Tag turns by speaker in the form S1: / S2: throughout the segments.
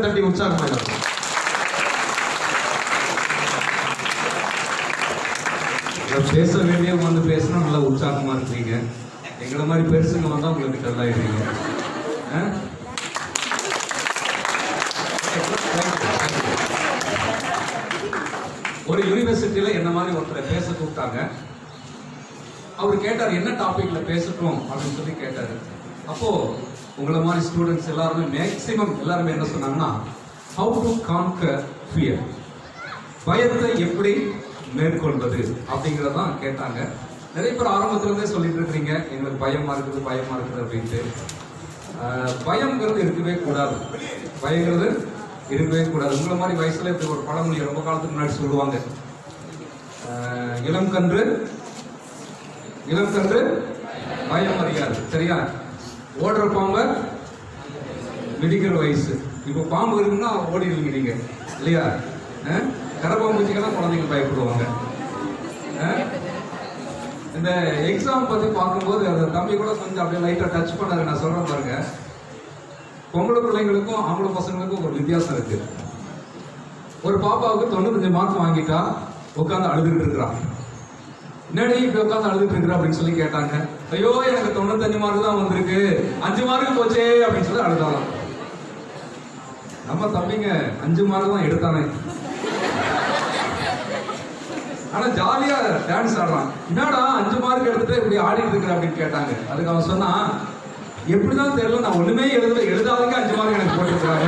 S1: தட்டி உற்சாகமாக பேச வேண்டிய வந்து பேசினா நல்லா உற்சாகமா இருக்கீங்க எங்களை மாதிரி பெருசுங்க வந்தா உங்களுக்கு டல்லாயிடுறீங்க ஆ? ஒரு யூனிவர்சிட்டியில என்ன மாதிரி ஒருத்தரை பேச கூப்பிட்டாங்க அவர் கேட்டார் என்ன டாபிக்ல பேசட்டும் அப்படின்னு சொல்லி கேட்டாரு அப்போ உங்களை மாதிரி ஸ்டூடெண்ட்ஸ் எல்லாருமே மேக்சிமம் எல்லாருமே என்ன சொன்னாங்கன்னா ஹவு டு கான்கர் ஃபியர் பயத்தை எப்படி மேற்கொள்வது அப்படிங்கறதான் கேட்டாங்க நிறைய பேர் ஆரம்பத்துல இருந்தே சொல்லிட்டு இருக்கிறீங்க எங்களுக்கு பயமா இருக்குது பயமா இருக்குது அப்படின்ட்டு ஆஹ் பயம்ங்கிறது இருக்கவே கூடாது பயங்கிறது இருக்கவே கூடாது உங்களை மாதிரி வயசுல இப்படி ஒரு பழமொழி ரொம்ப காலத்துக்கு முன்னாடி சொல்லுவாங்க ஆஹ் இளம் கன்று இளம் கன்று பயம் அறியாது சரியா ஓடுற பாம்ப மிதிக்கிற வயசு இப்போ பாம்பு இருக்குன்னா ஓடிடுவீங்க நீங்க இல்லையா அஹ்? கரப்பாம்பூச்சிக்கெல்லாம் குழந்தைங்க பயப்படுவாங்க அஹ்? இந்த எக்ஸாம் பத்தி பார்க்கும்போது அந்த தம்பி கூட கொஞ்சம் அப்படியே லைட்டா டச் பண்ணாரு நான் சொல்றேன் பாருங்க பொம்பளை பிள்ளைங்களுக்கும் ஆம்பளை பசங்களுக்கும் ஒரு வித்தியாசம் இருக்கு ஒரு பாப்பாவுக்கு தொண்ணூத்தஞ்சு மார்க் வாங்கிட்டா உட்காந்து அழுதுகிட்டு இருக்கிறான் என்னடி இப்படி உட்காந்து அழுதுட்டு இருக்கிற அப்படின்னு சொல்லி கேட்டாங்க ஐயோ எனக்கு தொண்ணூத்தஞ்சு மார்க் தான் வந்திருக்கு அஞ்சு மார்க் போச்சே அப்படின்னு சொல்லி அழுதாலாம் நம்ம தம்பிங்க அஞ்சு மார்க் தான் எடுத்தானே ஆனா ஜாலியா டான்ஸ் ஆடுறான் என்னடா அஞ்சு மார்க் எடுத்துட்டு இப்படி ஆடிட்டு இருக்கிற அப்படின்னு கேட்டாங்க அதுக்கு அவன் சொன்னா எப்படிதான் தெரியல நான் ஒண்ணுமே எழுதல எழுதாதங்க அஞ்சு மார்க் எனக்கு போட்டுருக்காங்க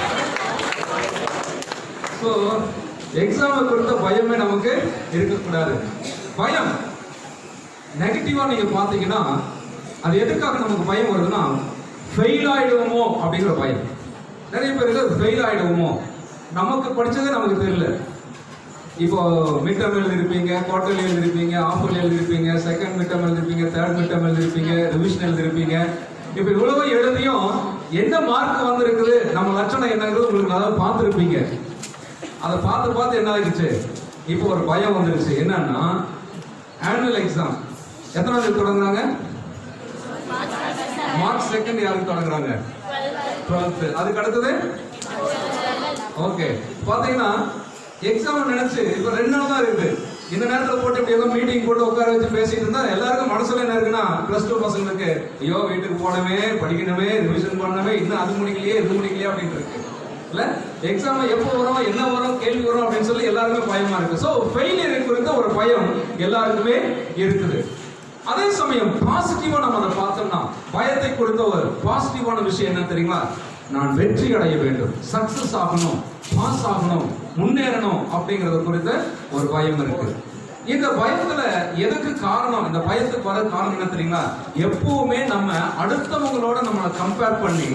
S1: ஸோ எக்ஸாமை குறித்த பயமே நமக்கு இருக்கக்கூடாது பயம் நெகட்டிவா நீங்க பாத்தீங்கன்னா அது எதுக்காக நமக்கு பயம் வருதுன்னா ஃபெயில் ஆயிடுவோமோ அப்படிங்கிற பயம் நிறைய பேருக்கு ஃபெயில் ஆயிடுவோமோ நமக்கு படிச்சதே நமக்கு தெரியல இப்போ மிட் டர்ம் எழுதிருப்பீங்க குவார்டர்லி எழுதிருப்பீங்க ஆஃபர்லி எழுதிருப்பீங்க செகண்ட் மிட் டர்ம் எழுதிருப்பீங்க தேர்ட் மிட் டர்ம் எழுதிருப்பீங்க ரிவிஷன் எழுதிருப்பீங்க இப்போ இவ்வளவு எழுதியும் என்ன மார்க் வந்திருக்குது நம்ம லட்சணம் என்னங்கிறது உங்களுக்கு நல்லா பார்த்துருப்பீங்க அதை பார்த்து பார்த்து என்ன ஆயிடுச்சு இப்போ ஒரு பயம் வந்துருச்சு என்னன்னா ஆனுவல் எக்ஸாம் எத்தனாவது தொடங்குறாங்க மார்ச் செகண்ட் யாருக்கு தொடங்குறாங்க டுவெல்த் அதுக்கு அடுத்தது ஓகே பாத்தீங்கன்னா எக்ஸாம் நினைச்சு இப்ப ரெண்டு நாள் தான் இருக்குது இந்த நேரத்துல போட்டு இப்படி ஏதோ மீட்டிங் போட்டு உட்கார வச்சு பேசிட்டு இருந்தா எல்லாருக்கும் மனசுல என்ன இருக்குன்னா பிளஸ் டூ பசங்களுக்கு ஐயோ வீட்டுக்கு போனவே படிக்கணுமே ரிவிஷன் பண்ணவே இன்னும் அது முடிக்கலையே இது முடிக்கலையே அப்படின்ட்டு இருக்கு இல்ல எக்ஸாம் எப்போ வரும் என்ன வரும் கேள்வி வரும் அப்படின்னு சொல்லி எல்லாருமே பயமா இருக்கு சோ ஃபெயிலியர் குறித்த ஒரு பயம் எல்லாருக்குமே இருக்குது அதே சமயம் பாசிட்டிவா நம்ம அதை பார்த்தோம்னா பயத்தை கொடுத்த ஒரு பாசிட்டிவான விஷயம் என்ன தெரியுங்களா நான் வெற்றி அடைய வேண்டும் சக்சஸ் ஆகணும் பாஸ் ஆகணும் முன்னேறணும் அப்படிங்கறது குறித்த ஒரு பயம் இருக்கு இந்த பயத்துல எதுக்கு காரணம் இந்த பயத்துக்கு வர காரணம் என்ன தெரியுங்களா எப்பவுமே நம்ம அடுத்தவங்களோட நம்மளை கம்பேர் பண்ணி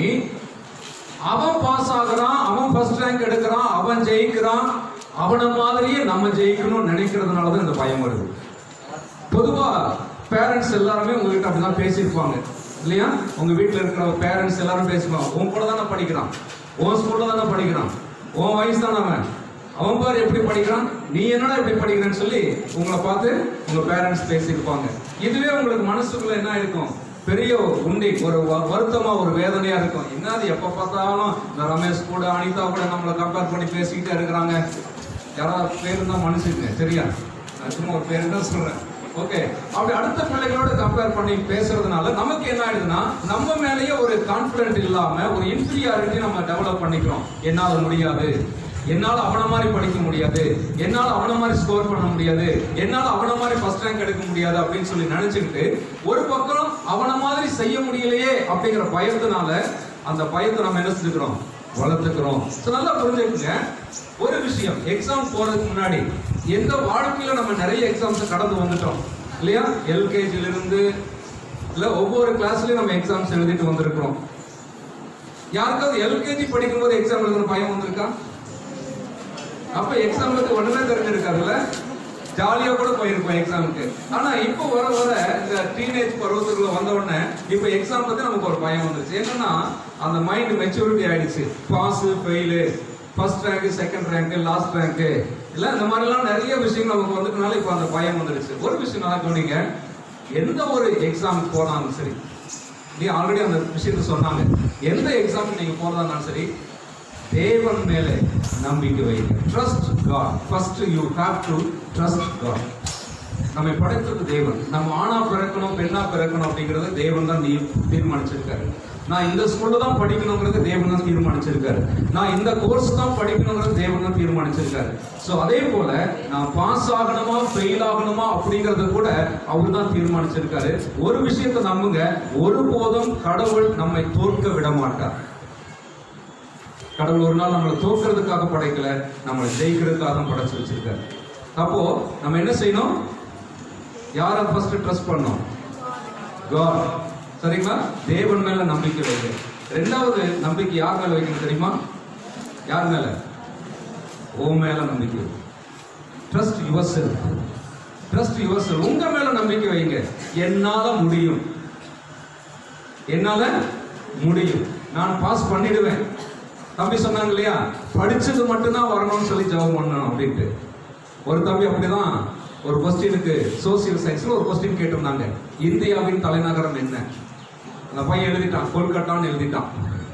S1: அவன் பாஸ் ஆகுறான் அவன் ஃபர்ஸ்ட் ரேங்க் எடுக்கிறான் அவன் ஜெயிக்கிறான் அவன மாதிரியே நம்ம ஜெயிக்கணும்னு நினைக்கிறதுனால தான் இந்த பயம் வருது பொதுவா பேரண்ட்ஸ் எல்லாருமே உங்ககிட்ட அப்படிதான் பேசியிருப்பாங்க இல்லையா உங்க வீட்ல இருக்கிற பேரண்ட்ஸ் எல்லாரும் பேசுவாங்க உன் கூட தானே படிக்கிறான் உன் ஸ்கூல்ல தானே படிக்கிறான் உன் வயசு தானே அவன் அவன் பாரு எப்படி படிக்கிறான் நீ என்னடா இப்படி படிக்கிறேன்னு சொல்லி உங்களை பார்த்து உங்க பேரண்ட்ஸ் பேசியிருப்பாங்க இதுவே உங்களுக்கு மனசுக்குள்ள என்ன இருக்கும் பெரிய உண்டி ஒரு வ- வருத்தமா ஒரு வேதனையா இருக்கும் என்னது எப்ப பார்த்தாலும் இந்த ரமேஷ் கூட அனிதா கூட நம்மளை கம்பேர் பண்ணி பேசிக்கிட்டே இருக்கிறாங்க யாராவது பேர் தான் மனுஷங்க சரியா நான் சும்மா ஒரு பேர் தான் சொல்றேன் ஓகே அப்படி அடுத்த பிள்ளைகளோட கம்பேர் பண்ணி பேசுறதுனால நமக்கு என்ன ஆயிடுதுன்னா நம்ம மேலேயே ஒரு கான்பிடன்ட் இல்லாம ஒரு இன்ஃபீரியாரிட்டி நம்ம டெவலப் பண்ணிக்கிறோம் என்னால முடியாது என்னால அவன மாதிரி படிக்க முடியாது என்னால அவன மாதிரி ஸ்கோர் பண்ண முடியாது என்னால அவன மாதிரி ஃபர்ஸ்ட் ரேங்க் எடுக்க முடியாது அப்படின்னு சொல்லி நினைச்சுக்கிட்டு ஒரு பக்கம் அவன மாதிரி செய்ய முடியலையே அப்படிங்கிற பயத்தினால அந்த பயத்தை நம்ம என்ன செஞ்சுக்கிறோம் வளர்த்துக்கிறோம் So, நல்லா புரிஞ்சுக்கங்க ஒரு விஷயம் எக்ஸாம் போறதுக்கு முன்னாடி எந்த வாழ்க்கையில நம்ம நிறைய எக்ஸாம்ஸ் கடந்து வந்துட்டோம் இல்லையா எல்கேஜில இருந்து இல்ல ஒவ்வொரு கிளாஸ்லயும் நம்ம எக்ஸாம்ஸ் எழுதிட்டு வந்திருக்கிறோம் யாருக்காவது எல்கேஜி படிக்கும்போது எக்ஸாம் எழுதுன பயம் வந்திருக்கா அப்ப எக்ஸாம் பத்தி ஒண்ணுமே தெரிஞ்சிருக்காதுல்ல ஜாலியா கூட போயிருப்போம் எக்ஸாமுக்கு ஆனா இப்போ வர வர இந்த டீனேஜ் பருவத்துக்குள்ள வந்த உடனே இப்போ எக்ஸாம் பத்தி நமக்கு ஒரு பயம் வந்துருச்சு என்னன்னா அந்த மைண்ட் மெச்சூரிட்டி ஆயிடுச்சு pass fail first rank second rank last rank இல்ல இந்த மாதிரி எல்லாம் நிறைய விஷயங்கள் நமக்கு வந்துட்டனால இப்போ அந்த பயம் வந்துருச்சு ஒரு விஷயம் நல்லா கவனிங்க எந்த ஒரு எக்ஸாமுக்கு போனாலும் சரி நீ ஆல்ரெடி அந்த விஷயத்த சொன்னாங்க எந்த எக்ஸாம் நீங்க போறதா இருந்தாலும் சரி தேவன் மேலே நம்பிக்கை வைங்க trust God first you have to trust God நம்மை படைத்தது தேவன் நம்ம ஆணா பிறக்கணும் பெண்ணா பிறக்கணும் அப்படிங்கறத தேவன் தான் தீ- தீர்மானிச்சிருக்காரு நான் இந்த ஸ்கூல்ல தான் படிக்கணுங்கிறது தேவன் தான் தீர்மானிச்சிருக்காரு நான் இந்த கோர்ஸ் தான் படிக்கணுங்கிறது தேவன் தான் தீர்மானிச்சிருக்காரு சோ அதே போல நான் பாஸ் ஆகணுமா ஃபெயில் ஆகணுமா அப்படிங்கறது கூட அவர் தான் தீர்மானிச்சிருக்காரு ஒரு விஷயத்தை நம்புங்க ஒருபோதும் கடவுள் நம்மை தோற்க விட மாட்டார் கடவுள் ஒரு நாள் நம்மளை தோற்கிறதுக்காக படைக்கல நம்மளை ஜெயிக்கிறதுக்காக தான் படைச்சு வச்சிருக்காரு அப்போ நம்ம என்ன செய்யணும் யாரை ஃபர்ஸ்ட் ட்ரஸ்ட் பண்ணோம் காட் சரிங்களா தேவன் மேல நம்பிக்கை வைங்க ரெண்டாவது நம்பிக்கை யார் மேல வைக்கணும் தெரியுமா யார் மேல ஓ மேல நம்பிக்கை trust yourself trust yourself உங்க மேல நம்பிக்கை வைங்க என்னால முடியும் என்னால முடியும் நான் பாஸ் பண்ணிடுவேன் தம்பி சொன்னாங்க இல்லையா படிச்சது மட்டும்தான் வரணும்னு சொல்லி ஜெபம் பண்ணணும் அப்படின்ட்டு ஒரு தம்பி அப்படிதான் ஒரு கொஸ்டினுக்கு சோசியல் சயின்ஸ்ல ஒரு கொஸ்டின் கேட்டிருந்தாங்க இந்தியாவின் தலைநகரம் என்ன அந்த பையன் எழுதிட்டான் கொல்கட்டான்னு எழுதிட்டான்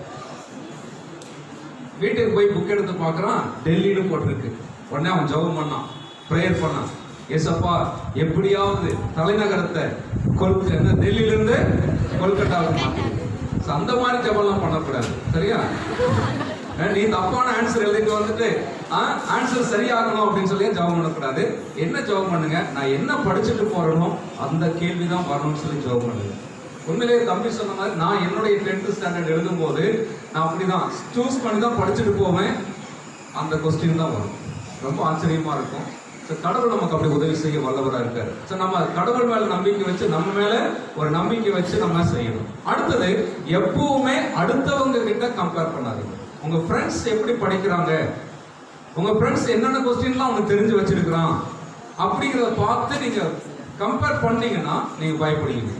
S1: வீட்டுக்கு போய் புக் எடுத்து பார்க்கறான் டெல்லின்னு போட்டிருக்கு உடனே அவன் ஜெபம் பண்ணான் ப்ரேயர் பண்ணான் ஏசப்பா எப்படியாவது தலைநகரத்தை கொல் என்ன டெல்லியில இருந்து கொல்கட்டாவுக்கு மாத்து So, அந்த மாதிரி ஜெபம்லாம் பண்ணக்கூடாது சரியா அஹ் நீ தப்பான ஆன்சர் எழுதிட்டு வந்துட்டு ஆன்சர் சரியாகணும் அப்படின்னு சொல்லி ஜெபம் பண்ணக்கூடாது என்ன ஜெபம் பண்ணுங்க நான் என்ன படிச்சுட்டு போறேனோ அந்த கேள்வி தான் வரணும்னு சொல்லி ஜெபம் பண்ணுங்க உண்மையிலேயே தம்பி சொன்ன மாதிரி நான் என்னுடைய டென்த் ஸ்டாண்டர்ட் எழுதும் போது நான் அப்படிதான் சூஸ் பண்ணி தான் படிச்சுட்டு போவேன் அந்த கொஸ்டின் தான் வரும் ரொம்ப ஆச்சரியமா இருக்கும் So, கடவுள் நமக்கு அப்படி உதவி செய்ய வல்லவரா இருக்காரு So, நம்ம கடவுள் மேல நம்பிக்கை வச்சு நம்ம மேல ஒரு நம்பிக்கை வச்சு நம்ம செய்யணும் அடுத்தது எப்பவுமே அடுத்தவங்க கிட்ட கம்பேர் பண்ணாதீங்க உங்க ஃப்ரெண்ட்ஸ் எப்படி படிக்கிறாங்க உங்க ஃப்ரெண்ட்ஸ் என்னென்ன கொஸ்டின்லாம் அவனுக்கு தெரிஞ்சு வச்சிருக்கிறான் அப்படிங்கிறத பார்த்து நீங்க கம்பேர் பண்ணீங்கன்னா நீங்க பயப்படுவீங்க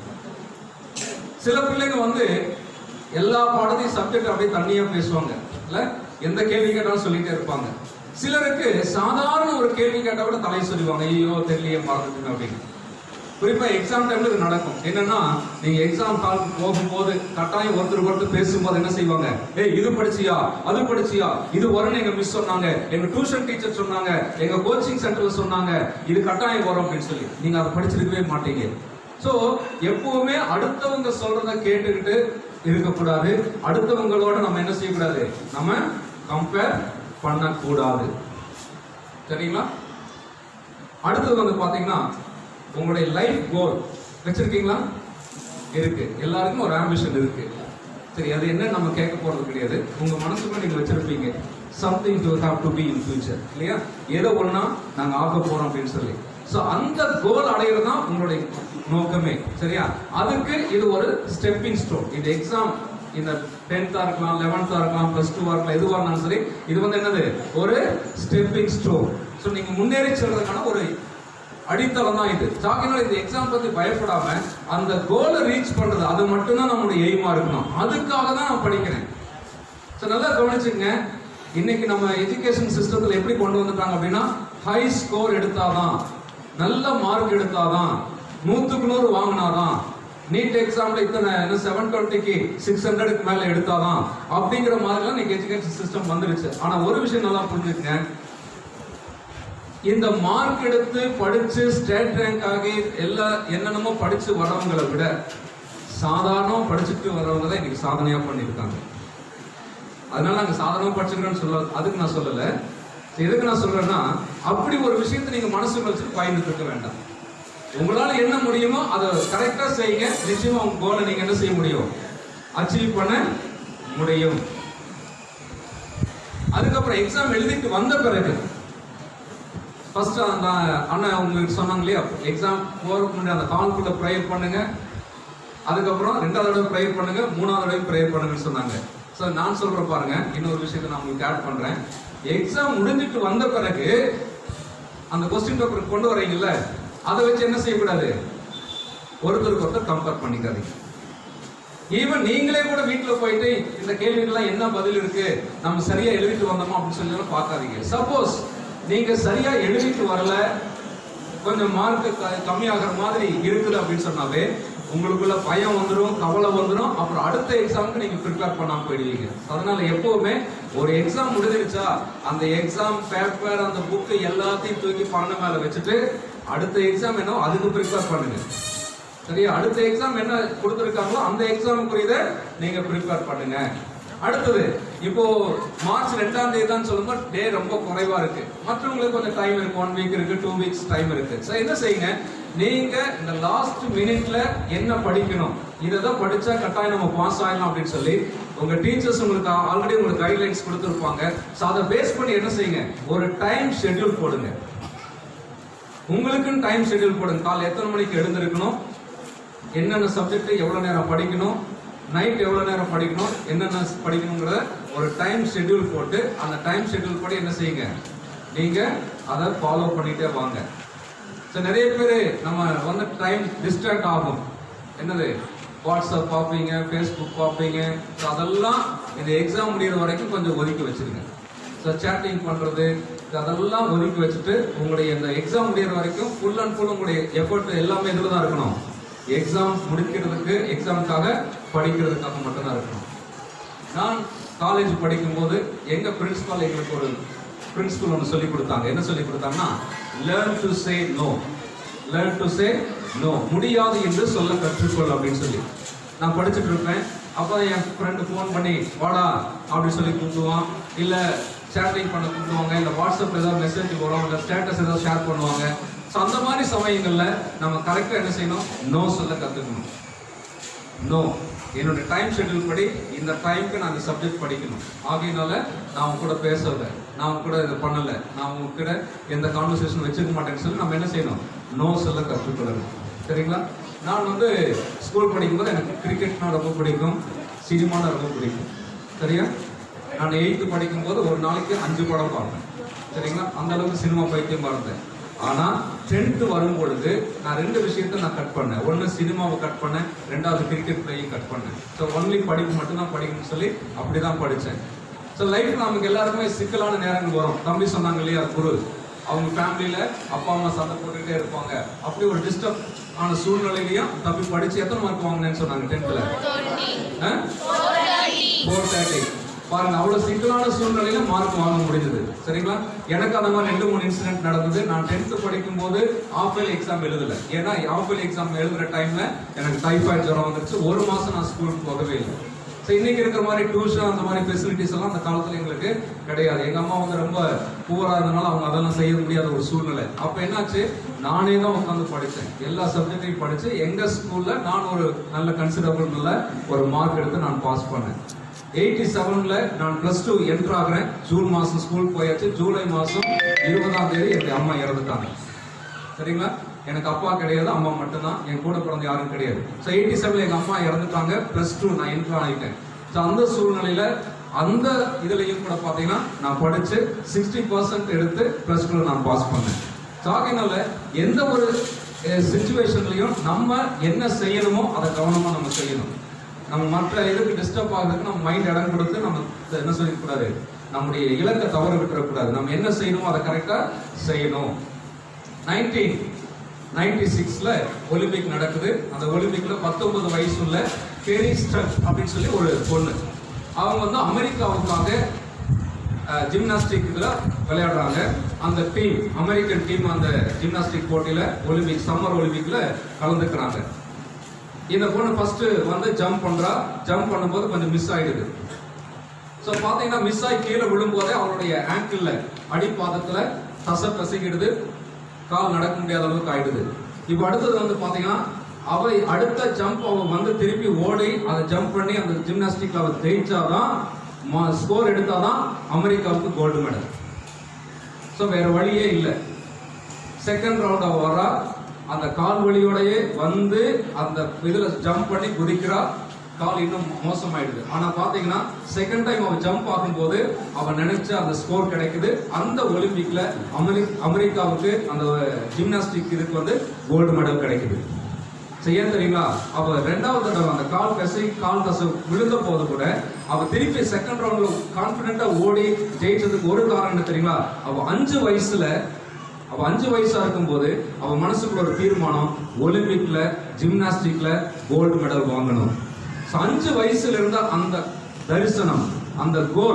S1: சில பிள்ளைங்க வந்து எல்லா பாடத்தையும் சப்ஜெக்ட் அப்படியே தண்ணியா பேசுவாங்க இல்ல எந்த கேள்வி கேட்டாலும் சொல்லிட்டே இருப்பாங்க சிலருக்கு சாதாரண ஒரு கேள்வி கேட்டா கூட தலை சொல்லுவாங்க ஐயோ தெரியலையே மறந்துட்டு அப்படின்னு குறிப்பா எக்ஸாம் டைம்ல இது நடக்கும் என்னன்னா நீங்க எக்ஸாம் கால் போகும்போது கட்டாயம் ஒருத்தர் ஒருத்தர் பேசும்போது என்ன செய்வாங்க ஏய் இது படிச்சியா அது படிச்சியா இது வரும்னு எங்க மிஸ் சொன்னாங்க எங்க டியூஷன் டீச்சர் சொன்னாங்க எங்க கோச்சிங் சென்டர்ல சொன்னாங்க இது கட்டாயம் வரும் அப்படின்னு சொல்லி நீங்க அதை படிச்சிருக்கவே மாட்டீங்க சோ எப்பவுமே அடுத்தவங்க சொல்றத கேட்டுக்கிட்டு இருக்கக்கூடாது அடுத்தவங்களோட நம்ம என்ன செய்யக்கூடாது நம்ம கம்பேர் பண்ணக்கூடாது சரிங்களா அடுத்தது வந்து பாத்தீங்கன்னா உங்களுடைய லைஃப் கோல் வச்சிருக்கீங்களா இருக்கு எல்லாருக்கும் ஒரு ஆம்பிஷன் இருக்கு சரி அது என்ன நம்ம கேட்க போறது கிடையாது உங்க மனசுக்குள்ள நீங்க வச்சிருப்பீங்க something to have to be in future இல்லையா ஏதோ ஒண்ணா நாங்க ஆக போறோம் அப்படின்னு சொல்லி சோ அந்த கோல் அடையிறது தான் உங்களுடைய நோக்கமே சரியா அதுக்கு இது ஒரு ஸ்டெப்பிங் ஸ்டோன் இந்த எக்ஸாம் இந்த டென்த்தா இருக்கலாம் லெவன்த்தா இருக்கலாம் பிளஸ் டூவா இருக்கலாம் எதுவா இருந்தாலும் சரி இது வந்து என்னது ஒரு ஸ்டெப்பிங் ஸ்டோன் ஸோ நீங்க முன்னேறி செல்றதுக்கான ஒரு அடித்தளம் தான் இது சாக்கினால் இந்த எக்ஸாம் பத்தி பயப்படாம அந்த கோலை ரீச் பண்றது அது மட்டும்தான் நம்மளுடைய எய்மா இருக்கணும் அதுக்காக தான் நான் படிக்கிறேன் ஸோ நல்லா கவனிச்சுங்க இன்னைக்கு நம்ம எஜுகேஷன் சிஸ்டத்தில் எப்படி கொண்டு வந்துட்டாங்க அப்படின்னா ஹை ஸ்கோர் எடுத்தாதான் நல்ல மார்க் எடுத்தாதான் நூத்துக்கு நூறு வாங்கினாதான் நீட் எக்ஸாம்ல இத்தனை என்ன செவன் டுவெண்ட்டிக்கு சிக்ஸ் ஹண்ட்ரடுக்கு மேல எடுத்தாதான் அப்படிங்கிற மாதிரிலாம் இன்னைக்கு எஜுகேஷன் சிஸ்டம் வந்துருச்சு ஆனா ஒரு விஷயம் நல்லா புரிஞ்சுக்கங்க இந்த மார்க் எடுத்து படிச்சு ஸ்டேட் ரேங்க் ஆகி எல்லா என்னென்னமோ படிச்சு வரவங்களை விட சாதாரண படிச்சுட்டு வரவங்க தான் இன்னைக்கு சாதனையா பண்ணியிருக்காங்க அதனால நாங்க சாதாரணமா படிச்சுக்கிறோம்னு சொல்ல அதுக்கு நான் சொல்லல எதுக்கு நான் சொல்றேன்னா அப்படி ஒரு விஷயத்தை நீங்க மனசுல வச்சு பயந்துட்டு இருக்க வேண்டாம் உங்களால என்ன முடியுமோ அதை கரெக்டா செய்யுங்க நிச்சயமா உங்க கோலை நீங்க என்ன செய்ய முடியும் அச்சீவ் பண்ண முடியும் அதுக்கப்புறம் எக்ஸாம் எழுதிட்டு வந்த பிறகு ஃபர்ஸ்ட் அந்த அண்ணன் உங்களுக்கு சொன்னாங்க இல்லையா எக்ஸாம் போறதுக்கு முன்னாடி அந்த கால்குள்ள ப்ரேயர் பண்ணுங்க அதுக்கப்புறம் ரெண்டாவது தடவை ப்ரேயர் பண்ணுங்க மூணாவது தடவை ப்ரேயர் பண்ணுங்கன்னு சொன்னாங்க ஸோ நான் சொல்றேன் பாருங்க இன்னொரு விஷயத்தை நான் உங்களுக்கு ஆட் பண்றேன் எக்ஸாம் முடிஞ்சிட்டு வந்த பிறகு அந்த கொஸ்டின் பேப்பர் கொண்டு வரீங்கல்ல அதை வச்சு என்ன செய்யக்கூடாது ஒருத்தருக்கு ஒருத்தர் கம்பேர் பண்ணிக்காதீங்க ஈவன் நீங்களே கூட வீட்ல போயிட்டு இந்த கேள்விக்கெல்லாம் என்ன பதில் இருக்கு நம்ம சரியா எழுதிட்டு வந்தோமா அப்படின்னு சொல்லி எல்லாம் பார்க்காதீங்க சப்போஸ் நீங்க சரியா எழுதிட்டு வரல கொஞ்சம் மார்க் கம்மியாகிற மாதிரி இருக்குது அப்படின்னு சொன்னாவே உங்களுக்குள்ள பயம் வந்துடும் கவலை வந்துடும் அப்புறம் அடுத்த எக்ஸாமுக்கு நீங்க ப்ரிப்பேர் பண்ணாம போயிடுவீங்க அதனால எப்பவுமே ஒரு எக்ஸாம் முடிஞ்சிருச்சா அந்த எக்ஸாம் பேப்பர் அந்த புக்கு எல்லாத்தையும் தூக்கி பண்ண மேல வச்சுட்டு அடுத்த எக்ஸாம் என்ன அதுக்கு ப்ரிப்பேர் பண்ணுங்க சரியா அடுத்த எக்ஸாம் என்ன கொடுத்துருக்காங்களோ அந்த எக்ஸாமுக்குரியதை நீங்க ப்ரிப்பேர் பண்ணுங்க அடுத்தது இப்போ மார்ச் ரெண்டாம் தேதி தான் சொல்லும்போது டே ரொம்ப குறைவா இருக்கு மற்றவங்களுக்கு கொஞ்சம் டைம் இருக்கு ஒன் வீக் இருக்கு டூ வீக்ஸ் டைம் இருக்கு சோ என்ன செய்யுங்க நீங்க இந்த லாஸ்ட் மினிட்ல என்ன படிக்கணும் இதை தான் படிச்சா கட்டாயம் நம்ம பாஸ் ஆகலாம் அப்படின்னு சொல்லி உங்க டீச்சர்ஸ் உங்களுக்கு ஆல்ரெடி உங்களுக்கு கைட்லைன்ஸ் கொடுத்துருப்பாங்க சோ அதை பேஸ் பண்ணி என்ன செய்யுங்க ஒரு டைம் ஷெட்யூல் போடுங்க உங்களுக்குன்னு டைம் ஷெட்யூல் போடுங்க காலை எத்தனை மணிக்கு எழுந்திருக்கணும் என்னென்ன சப்ஜெக்ட் எவ்வளவு நேரம் படிக்கணும் நைட் எவ்வளவு நேரம் படிக்கணும் என்னென்ன படிக்கணுங்கிறத ஒரு டைம் ஷெட்யூல் போட்டு அந்த டைம் ஷெட்யூல் படி என்ன செய்யுங்க நீங்க அதை ஃபாலோ பண்ணிட்டே வாங்க ஸோ நிறைய பேர் நம்ம வந்து டைம் டிஸ்ட்ராக்ட் ஆகும் என்னது வாட்ஸ்அப் பார்ப்பீங்க ஃபேஸ்புக் பார்ப்பீங்க ஸோ அதெல்லாம் இந்த எக்ஸாம் முடியிற வரைக்கும் கொஞ்சம் ஒதுக்கி வச்சிருங்க ஸோ சேட்டிங் பண்றது so அதெல்லாம் ஒதுக்கி வச்சுட்டு உங்களுடைய இந்த எக்ஸாம் முடியிற வரைக்கும் ஃபுல் அண்ட் ஃபுல் உங்களுடைய எஃபர்ட் எல்லாமே இதில் தான் இருக்கணும் எக்ஸாம் முடிக்கிறதுக்கு எக்ஸாமுக்காக படிக்கிறதுக்காக மட்டும்தான் இருக்கணும் நான் காலேஜ் படிக்கும்போது எங்க பிரின்சிபால் எங்களுக்கு ஒரு பிரின்சிபல் ஒன்று சொல்லி கொடுத்தாங்க என்ன சொல்லி கொடுத்தாங்கன்னா learn to say no learn to say no முடியாது என்று சொல்ல கற்றுக்கொள் அப்படின்னு சொல்லி நான் படிச்சுட்டு இருப்பேன் அப்போ என் ஃப்ரெண்டு ஃபோன் பண்ணி வாடா அப்படின்னு சொல்லி கூப்பிடுவான் இல்லை சேட்டிங் பண்ண கூப்பிடுவாங்க இல்லை வாட்ஸ்அப்பில் ஏதாவது மெசேஜ் வரும் இல்லை ஸ்டேட்டஸ் ஏதாவது ஷேர் பண்ணுவாங்க ஸோ அந்த மாதிரி சமயங்களில் நம்ம கரெக்டாக என்ன செய்யணும் நோ சொல்ல கற்றுக்கணும் நோ என்னோட டைம் ஷெட்யூல் படி இந்த டைம்க்கு நான் இந்த சப்ஜெக்ட் படிக்கணும் ஆகையினால நான் உங்க கூட பேசல நான் உங்க கூட இதை பண்ணல நான் உங்க கூட எந்த கான்வர்சேஷன் வச்சுக்க மாட்டேன்னு சொல்லி நம்ம என்ன செய்யணும் நோ சொல்ல கற்றுக்கொள்ளணும் சரிங்களா நான் வந்து ஸ்கூல் படிக்கும்போது எனக்கு கிரிக்கெட்னா ரொம்ப பிடிக்கும் சினிமானா ரொம்ப பிடிக்கும் சரியா நான் எயித்து படிக்கும்போது ஒரு நாளைக்கு அஞ்சு படம் பார்ப்பேன் சரிங்களா அந்த அளவுக்கு சினிமா பைத்தியமா இருந்தேன் ஆனா டென்த் வரும் பொழுது நான் ரெண்டு விஷயத்தை நான் கட் பண்ணேன் ஒன்னு சினிமாவை கட் பண்ணேன் ரெண்டாவது கிரிக்கெட் பிளேயும் கட் பண்ணேன் ஸோ ஒன்லி படிப்பு மட்டும்தான் படிக்கணும்னு சொல்லி அப்படிதான் படிச்சேன் ஸோ லைஃப் நமக்கு எல்லாருக்குமே சிக்கலான நேரங்கள் வரும் தம்பி சொன்னாங்க இல்லையா குரு அவங்க ஃபேமிலியில அப்பா அம்மா சண்டை போட்டுக்கிட்டே இருப்பாங்க அப்படி ஒரு டிஸ்டர்ப் ஆன சூழ்நிலையிலையும் தம்பி படிச்சு எத்தனை மார்க் வாங்கினேன்னு சொன்னாங்க டென்த்ல ஃபோர் தேர்ட்டி பாருங்க அவ்வளவு சிக்கலான சூழ்நிலையில மார்க் வாங்க முடிஞ்சது சரிங்களா எனக்கு அந்த மாதிரி ரெண்டு மூணு இன்சிடென்ட் நடந்தது நான் டென்த் படிக்கும் போது ஆஃபேல் எக்ஸாம் எழுதல ஏன்னா ஆஃபேல் எக்ஸாம் எழுதுற டைம்ல எனக்கு டைஃபாய்டு ஜுரம் வந்துருச்சு ஒரு மாசம் நான் ஸ்கூலுக்கு போகவே இல்லை ஸோ இன்னைக்கு இருக்கிற மாதிரி டியூஷன் அந்த மாதிரி ஃபெசிலிட்டிஸ் எல்லாம் அந்த காலத்துல எங்களுக்கு கிடையாது எங்க அம்மா வந்து ரொம்ப புவரா இருந்தனால அவங்க அதெல்லாம் செய்ய முடியாத ஒரு சூழ்நிலை அப்ப என்னாச்சு நானே தான் உட்காந்து படிச்சேன் எல்லா சப்ஜெக்டையும் படிச்சு எங்க ஸ்கூல்ல நான் ஒரு நல்ல கன்சிடரபிள் நல்ல ஒரு மார்க் எடுத்து நான் பாஸ் பண்ணேன் எயிட்டி செவன்ல நான் பிளஸ் டூ என்டர் ஆகுறேன் ஜூன் மாசம் ஸ்கூல் போயாச்சு ஜூலை மாசம் இருபதாம் தேதி என்னுடைய அம்மா இறந்துட்டாங்க சரிங்களா எனக்கு அப்பா கிடையாது அம்மா மட்டும்தான் என் கூட பிறந்த யாரும் கிடையாது ஸோ எயிட்டி செவன்ல எங்க அம்மா இறந்துட்டாங்க பிளஸ் டூ நான் என்டர் ஆகிட்டேன் ஸோ அந்த சூழ்நிலையில அந்த இதுலயும் கூட பாத்தீங்கன்னா நான் படிச்சு சிக்ஸ்டி பர்சன்ட் எடுத்து பிளஸ் டூ நான் பாஸ் பண்ணேன் ஸோ ஆகையினால எந்த ஒரு சுச்சுவேஷன்லையும் நம்ம என்ன செய்யணுமோ அதை கவனமா நம்ம செய்யணும் நம்ம மற்ற இதுக்கு டிஸ்டர்ப் ஆகிறதுக்கு நம்ம மைண்ட் இடம் கொடுத்து நம்ம என்ன சொல்லிக்கூடாது நம்முடைய இலக்கை தவற விட்டுறக்கூடாது நம்ம என்ன செய்யணுமோ அதை கரெக்டா செய்யணும் நைன்டீன் நைன்டி சிக்ஸ்ல ஒலிம்பிக் நடக்குது அந்த ஒலிம்பிக்ல பத்தொன்பது வயசு உள்ள கெரி ஸ்ட்ரக் அப்படின்னு சொல்லி ஒரு பொண்ணு அவங்க வந்து அமெரிக்காவுக்காக ஜிம்னாஸ்டிக் இதுல விளையாடுறாங்க அந்த டீம் அமெரிக்கன் டீம் அந்த ஜிம்னாஸ்டிக் போட்டியில ஒலிம்பிக் சம்மர் ஒலிம்பிக்ல கலந்துக்கிறாங்க இந்த பொண்ணு ஃபர்ஸ்ட் வந்து ஜம்ப் பண்றா ஜம்ப் பண்ணும்போது கொஞ்சம் மிஸ் ஆயிடுது ஸோ பார்த்தீங்கன்னா மிஸ் ஆகி கீழே விழும்போதே அவளுடைய ஆங்கிள் அடிப்பாதத்துல தசை கசக்கிடுது கால் நடக்க முடியாத அளவுக்கு ஆயிடுது இப்போ அடுத்தது வந்து பார்த்தீங்கன்னா அவ அடுத்த ஜம்ப் அவ வந்து திருப்பி ஓடி அதை ஜம்ப் பண்ணி அந்த ஜிம்னாஸ்டிக்ல அவ ஜெயிச்சாதான் ஸ்கோர் எடுத்தாதான் அமெரிக்காவுக்கு கோல்டு மெடல் ஸோ வேற வழியே இல்லை செகண்ட் ரவுண்ட் அவ வரா அந்த கால் வலியோடயே வந்து அந்த இதுல ஜம்ப் பண்ணி குதிக்கிறா கால் இன்னும் மோசமாயிடுது ஆனா பாத்தீங்கன்னா செகண்ட் டைம் அவ ஜம்ப் ஆகும்போது அவ நினைச்ச அந்த ஸ்கோர் கிடைக்குது அந்த ஒலிம்பிக்ல அமெரி அமெரிக்காவுக்கு அந்த ஜிம்னாஸ்டிக் இதுக்கு வந்து கோல்டு மெடல் கிடைக்குது So, ஏன் தெரியுங்களா அவ ரெண்டாவது தடவை அந்த கால் கசை கால் தசை விழுந்த போது கூட அவ திருப்பி செகண்ட் ரவுண்ட்ல கான்பிடண்டா ஓடி ஜெயிச்சதுக்கு ஒரு காரணம் என்ன தெரியுங்களா அவ அஞ்சு வயசுல அவ அஞ்சு வயசா இருக்கும்போது அவ மனசுக்குள்ள ஒரு தீர்மானம் ஒலிம்பிக்ல ஜிம்னாஸ்டிக்ல கோல்டு மெடல் வாங்கணும் So, அஞ்சு வயசுல இருந்த அந்த தரிசனம் அந்த கோல்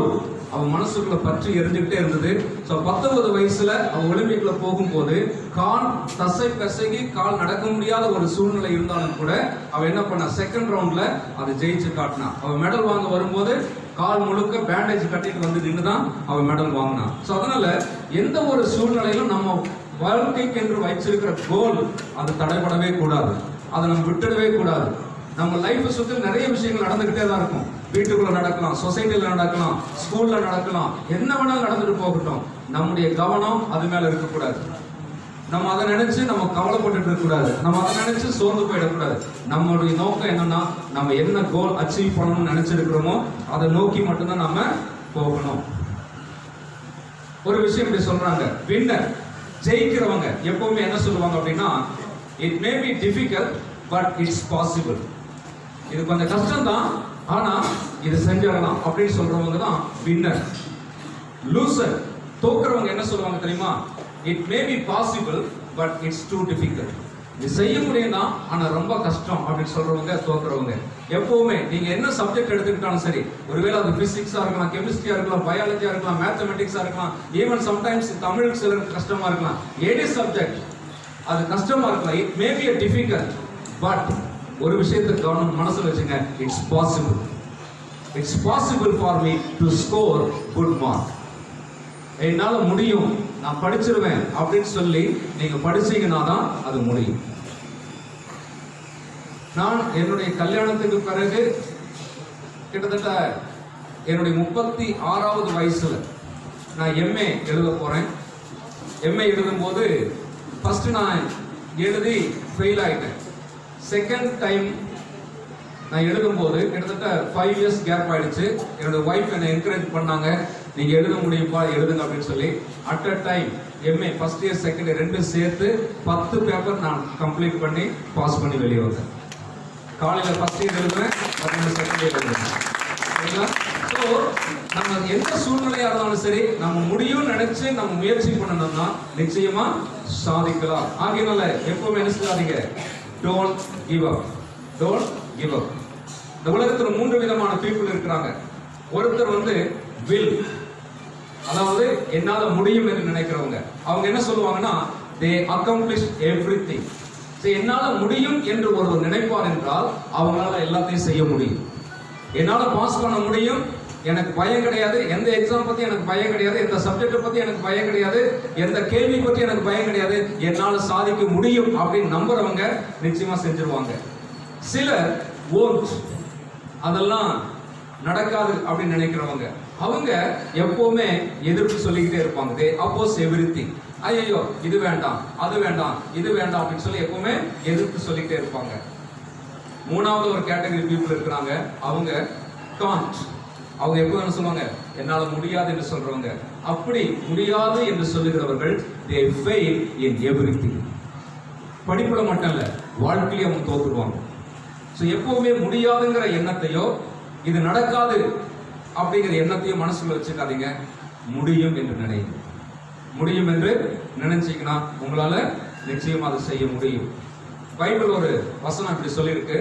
S1: அவன் மனசுக்குள்ள பற்றி எரிஞ்சுக்கிட்டே இருந்தது ஸோ பத்தொன்பது வயசுல அவன் ஒலிம்பிக்ல போகும்போது கால் தசை பிசகி கால் நடக்க முடியாத ஒரு சூழ்நிலை இருந்தாலும் கூட அவன் என்ன பண்ணா செகண்ட் ரவுண்ட்ல அதை ஜெயிச்சு காட்டினான் அவன் மெடல் வாங்க வரும்போது கால் முழுக்க பேண்டேஜ் கட்டிட்டு வந்து நின்று தான் அவன் மெடல் வாங்கினான் ஸோ அதனால எந்த ஒரு சூழ்நிலையிலும் நம்ம வாழ்க்கைக்கு என்று வச்சிருக்கிற கோல் அது தடைபடவே கூடாது அதை நம்ம விட்டுடவே கூடாது நம்ம லைஃப் சுத்தி நிறைய விஷயங்கள் நடந்துகிட்டே தான் இருக்கும் வீட்டுக்குள்ள நடக்கலாம் சொசைட்டில நடக்கலாம் ஸ்கூல்ல நடக்கலாம் என்ன வேணாலும் நடந்துட்டு போகட்டும் நம்முடைய கவனம் அது மேல இருக்கக்கூடாது நம்ம அதை நினைச்சு நம்ம கவலைப்பட்டுட்டு இருக்க கூடாது நம்ம அதை நினைச்சு சோர்ந்து போயிடக்கூடாது நம்மளுடைய நோக்கம் என்னன்னா நம்ம என்ன கோல் அச்சீவ் பண்ணணும்னு நினைச்சிருக்கிறோமோ அதை நோக்கி மட்டும்தான் நம்ம போகணும் ஒரு விஷயம் இப்படி சொல்றாங்க வின்னர் ஜெயிக்கிறவங்க எப்பவுமே என்ன சொல்லுவாங்க அப்படின்னா it may be difficult but it's possible இது கொஞ்சம் கஷ்டம் தான் ஆனா இது செஞ்சிடலாம் அப்படின்னு சொல்றவங்க தான் வின்னர் லூசர் தோக்குறவங்க என்ன சொல்லுவாங்க தெரியுமா it may be possible but it's too difficult இது செய்ய முடியும் தான் ஆனா ரொம்ப கஷ்டம் அப்படின்னு சொல்றவங்க தோக்குறவங்க எப்பவுமே நீங்க என்ன சப்ஜெக்ட் எடுத்துக்கிட்டாலும் சரி ஒருவேளை அது பிசிக்ஸா இருக்கலாம் கெமிஸ்ட்ரியா இருக்கலாம் பயாலஜியா இருக்கலாம் மேத்தமெட்டிக்ஸா இருக்கலாம் ஈவன் சம்டைம்ஸ் தமிழ் சிலருக்கு கஷ்டமா இருக்கலாம் எனி சப்ஜெக்ட் அது கஷ்டமா இருக்கலாம் it may be a difficult but ஒரு விஷயத்தை கவனம் மனசுல வச்சுங்க it's possible it's possible for me to score good mark என்னால முடியும் நான் படிச்சிருவேன் அப்படின்னு சொல்லி நீங்க படிச்சீங்கன்னா தான் அது முடியும் நான் என்னுடைய கல்யாணத்துக்கு பிறகு கிட்டத்தட்ட என்னுடைய முப்பத்தி ஆறாவது வயசுல நான் எம்ஏ எழுத போறேன் எம்ஏ எழுதும் போது ஃபர்ஸ்ட் நான் எழுதி ஃபெயில் ஆயிட்டேன் செகண்ட் டைம் நான் எழுதும்போது கிட்டத்தட்ட ஃபைவ் இயர்ஸ் கேப் ஆயிடுச்சு என்னோட ஒய்ஃப் என்னை என்கரேஜ் பண்ணாங்க நீங்க எழுத முடியும்பா எழுதுங்க அப்படின்னு சொல்லி at a time MA first year second year ரெண்டும் சேர்த்து பத்து பேப்பர் நான் கம்ப்ளீட் பண்ணி பாஸ் பண்ணி வெளியே வந்தேன் காலையில ஃபர்ஸ்ட் இயர் எழுதுவேன் மறுநாள் செகண்ட் இயர் எழுதுவேன் சரிங்களா ஸோ நம்ம எந்த சூழ்நிலையா இருந்தாலும் சரி நம்ம முடியும்னு நினைச்சு நம்ம முயற்சி பண்ணணும்னா நிச்சயமா சாதிக்கலாம் ஆகையினால எப்பவுமே என்ன செய்யாதீங்க don't give up don't give up இந்த உலகத்துல மூன்று விதமான பீப்புள் இருக்கிறாங்க ஒருத்தர் வந்து வில் அதாவது என்னால முடியும் என்று நினைக்கிறவங்க அவங்க என்ன சொல்லுவாங்கன்னா தே அக்கம்ப்ளிஷ் எவ்ரி திங் என்னால முடியும் என்று ஒருவர் நினைப்பார் என்றால் அவங்களால எல்லாத்தையும் செய்ய முடியும் என்னால பாஸ் பண்ண முடியும் எனக்கு பயம் கிடையாது எந்த எக்ஸாம் பத்தி எனக்கு பயம் கிடையாது எந்த சப்ஜெக்ட் பத்தி எனக்கு பயம் கிடையாது எந்த கேள்வி பத்தி எனக்கு பயம் கிடையாது என்னால சாதிக்க முடியும் அப்படின்னு நம்புறவங்க நிச்சயமா செஞ்சிருவாங்க சிலர் won't அதெல்லாம் நடக்காது அப்படின்னு நினைக்கிறவங்க அவங்க எப்பவுமே எதிர்ப்பு சொல்லிக்கிட்டே இருப்பாங்க தே அப்போஸ் எவ்ரி திங் ஐயோ இது வேண்டாம் அது வேண்டாம் இது வேண்டாம் அப்படின்னு சொல்லி எப்பவுமே எதிர்ப்பு சொல்லிக்கிட்டே இருப்பாங்க மூணாவது ஒரு கேட்டகரி பீப்புள் இருக்கிறாங்க அவங்க காண்ட் அவங்க எப்போ என்ன சொல்லுவாங்க என்னால முடியாது என்று சொல்றவங்க அப்படி முடியாது என்று சொல்லுகிறவர்கள் தே ஃபெயில் இன் எவ்ரிதிங் படிப்புல மட்டும் இல்ல வாழ்க்கையில அவங்க தோத்துருவாங்க ஸோ எப்பவுமே முடியாதுங்கிற எண்ணத்தையோ இது நடக்காது அப்படிங்கிற எண்ணத்தையும் மனசுல வச்சுக்காதீங்க முடியும் என்று நினைங்க முடியும் என்று நினைச்சீங்கன்னா உங்களால நிச்சயமா அதை செய்ய முடியும் பைபிள் ஒரு வசனம் இப்படி சொல்லியிருக்கு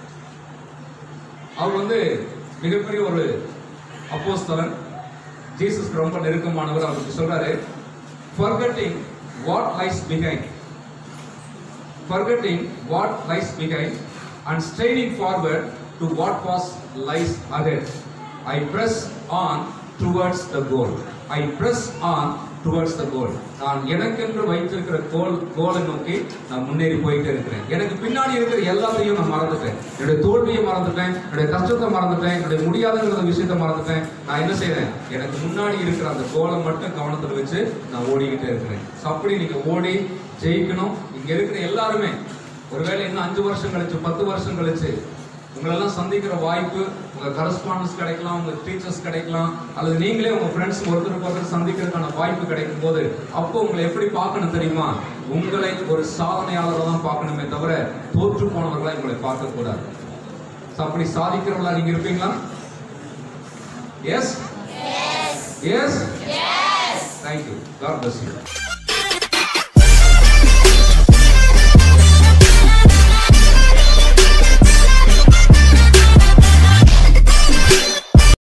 S1: அவர் வந்து மிகப்பெரிய ஒரு அப்போஸ்தலன் ஜீசஸ் ரொம்ப நெருக்கமானவர் அவருக்கு சொல்றாரு forgetting what lies behind forgetting what lies behind and straining forward to what was lies ahead i press on towards the goal i press on towards the goal நான் எனக்கென்று வைத்திருக்கிற கோல் கோலை நோக்கி நான் முன்னேறி போயிட்டே இருக்கிறேன் எனக்கு பின்னாடி இருக்கிற எல்லாத்தையும் நான் மறந்துட்டேன் என்னுடைய தோல்வியை மறந்துட்டேன் என்னுடைய கஷ்டத்தை மறந்துட்டேன் என்னுடைய முடியாதுங்கிற விஷயத்தை மறந்துட்டேன் நான் என்ன செய்றேன் எனக்கு முன்னாடி இருக்கிற அந்த கோலை மட்டும் கவனத்தில் வச்சு நான் ஓடிக்கிட்டே இருக்கிறேன் So அப்படி நீங்க ஓடி ஜெயிக்கணும் இங்க இருக்கிற எல்லாருமே ஒருவேளை இன்னும் அஞ்சு வருஷம் கழிச்சு பத்து வருஷம் கழிச்சு உங்களெல்லாம் சந்திக்கிற வாய்ப்பு உங்க கரஸ்பாண்டன்ஸ் கிடைக்கலாம் உங்க டீச்சர்ஸ் கிடைக்கலாம் அல்லது நீங்களே உங்க ஃப்ரெண்ட்ஸ் ஒருத்தருக்கு ஒருத்தர் சந்திக்கிறதுக்கான வாய்ப்பு கிடைக்கும் போது அப்போ உங்களை எப்படி பார்க்கணும் தெரியுமா உங்களை ஒரு சாதனையாளராக தான் பார்க்கணுமே தவிர தோற்று போனவர்களா உங்களை பார்க்க கூடாது So, அப்படி சாதிக்கிறவங்களா நீங்க இருப்பீங்களா yes yes thank you God bless you